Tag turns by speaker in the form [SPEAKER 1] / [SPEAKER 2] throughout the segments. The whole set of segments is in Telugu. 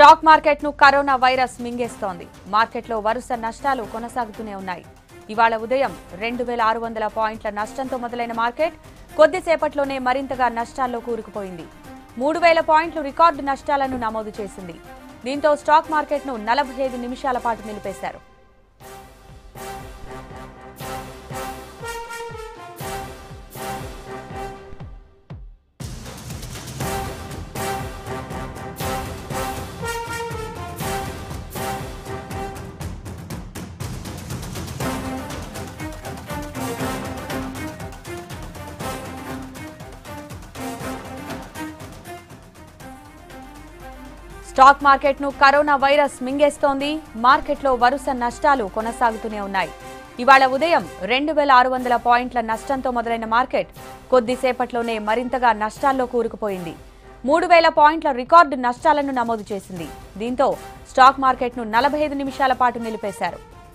[SPEAKER 1] స్టాక్ మార్కెట్ ను కరోనా వైరస్ మింగేస్తోంది మార్కెట్లో వరుస నష్టాలు కొనసాగుతూనే ఉన్నాయి ఇవాళ ఉదయం రెండు వేల ఆరు వందల పాయింట్ల నష్టంతో మొదలైన మార్కెట్ కొద్దిసేపట్లోనే మరింతగా నష్టాల్లో కూరుకుపోయింది మూడు వేల పాయింట్లు రికార్డు నష్టాలను నమోదు చేసింది దీంతో స్టాక్ మార్కెట్ను నలభై ఐదు నిమిషాల పాటు నిలిపేశారు స్టాక్ మార్కెట్ ను కరోనా వైరస్ మింగేస్తోంది మార్కెట్లో వరుస నష్టాలు కొనసాగుతూనే ఉన్నాయి ఇవాళ ఉదయం రెండు వేల ఆరు వందల పాయింట్ల నష్టంతో మొదలైన మార్కెట్ కొద్దిసేపట్లోనే మరింతగా నష్టాల్లో కూరుకుపోయింది మూడు వేల పాయింట్ల రికార్డు నష్టాలను నమోదు చేసింది దీంతో స్టాక్ మార్కెట్ను నలభై ఐదు నిమిషాల పాటు నిలిపేశారు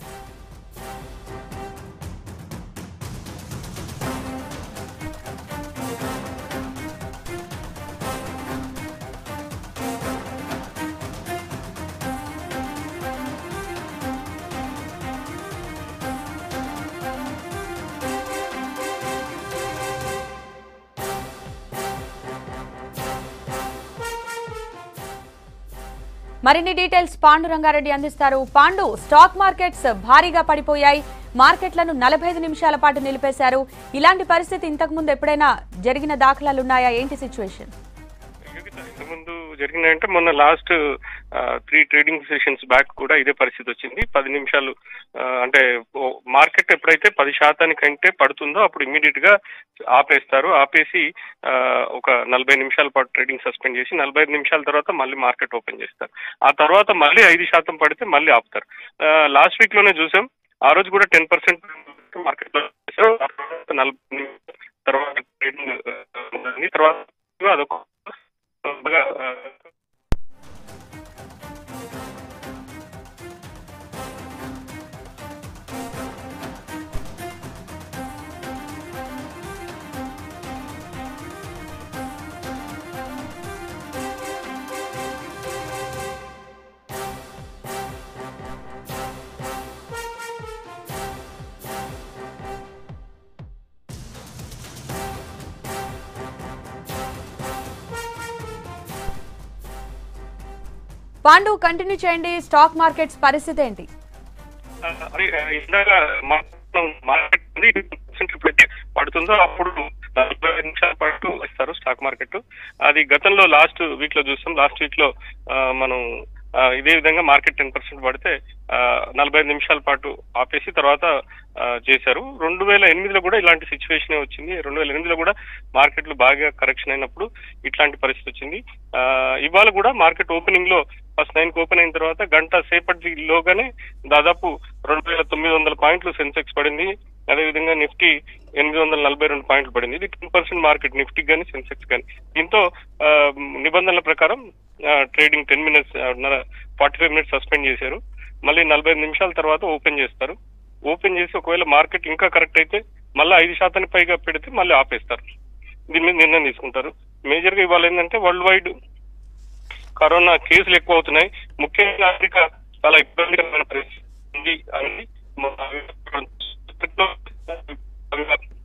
[SPEAKER 1] మరిన్ని డీటెయిల్స్ పాండు రంగారెడ్డి అందిస్తారు పాండు స్టాక్ మార్కెట్స్ భారీగా పడిపోయాయి మార్కెట్లను నలభై ఐదు నిమిషాల పాటు నిలిపేశారు ఇలాంటి పరిస్థితి ఇంతకు ముందు ఎప్పుడైనా జరిగిన దాఖలాలు ఉన్నాయా ఏంటి సిచ్యువేషన్
[SPEAKER 2] యోగిత, ఇంతకుముందు జరిగిందంటే మొన్న last three trading sessions back కూడా ఇదే పరిస్థితి వచ్చింది పది నిమిషాలు ఆ, అంటే మార్కెట్ ఎప్పుడైతే పది శాతానికంటే పడుతుందో అప్పుడు ఇమీడియట్ గా ఆపేస్తారు ఆపేసి ఆ, ఒక నలభై నిమిషాల పాటు ట్రేడింగ్ సస్పెండ్ చేసి నలభై ఐదు నిమిషాల తర్వాత మళ్ళీ మార్కెట్ ఓపెన్ చేస్తారు ఆ తర్వాత మళ్ళీ ఐదు శాతం పడితే మళ్ళీ ఆపుతారు లాస్ట్ వీక్ లోనే చూసాం ఆ రోజు కూడా టెన్ పర్సెంట్ మార్కెట్ లో చేశారు. ఆ తర్వాత నలభై నిమిషాల తర్వాత ట్రేడింగ్ ఉంది. తర్వాత అదొక బాగా, ఆ,
[SPEAKER 1] పాండు కంటిన్యూ చేయండి స్టాక్ మార్కెట్స్ పరిస్థితి ఏంటి
[SPEAKER 2] అది ఇందాక మనం మార్కెట్ ఉంది పర్సెంట్ ఎప్పుడైతే పడుతుందో అప్పుడు నలభై ఐదు నిమిషాల పాటు ఇస్తారు స్టాక్ మార్కెట్ అది గతంలో లాస్ట్ వీక్ లో చూస్తాం లాస్ట్ వీక్ లో ఆ, మనం ఆ, ఇదే విధంగా మార్కెట్ టెన్ పర్సెంట్ పడితే ఆ, నలభై ఐదు నిమిషాల పాటు ఆపేసి తర్వాత ఆ, చేశారు రెండు వేల ఎనిమిదిలో కూడా ఇలాంటి సిచ్యువేషన్ వచ్చింది రెండు వేల ఎనిమిదిలో కూడా మార్కెట్లు బాగా కరెక్షన్ అయినప్పుడు ఇట్లాంటి పరిస్థితి వచ్చింది ఆ, ఇవాళ కూడా మార్కెట్ ఓపెనింగ్ లో ఫస్ట్ నైన్ ఓపెన్ అయిన తర్వాత గంట సేపటిలోగానే దాదాపు రెండు వేల తొమ్మిది వందల పాయింట్లు సెన్సెక్స్ పడింది అదేవిధంగా నిఫ్టీ ఎనిమిది వందల నలభై రెండు పాయింట్లు పడింది ఇది టెన్ పర్సెంట్ మార్కెట్ నిఫ్టీ కానీ సెన్సెక్స్ కానీ దీంతో ఆ, నిబంధనల ప్రకారం trading ten minutes forty five minutes suspend చేశారు మళ్ళీ నలభై ఐదు నిమిషాల తర్వాత ఓపెన్ చేస్తారు ఓపెన్ చేసి ఒకవేళ మార్కెట్ ఇంకా కరెక్ట్ అయితే మళ్ళీ ఐదు శాతానికి పైగా పెడితే మళ్ళీ ఆపేస్తారు దీని మీద నిర్ణయం తీసుకుంటారు మేజర్ గా ఇవాళ ఏంటంటే వరల్డ్ వైడ్ కరోనా కేసులు ఎక్కువ అవుతున్నాయి ముఖ్యంగా అమెరికా చాలా ఇబ్బందికరమైన పరిస్థితి ఉంది అని మన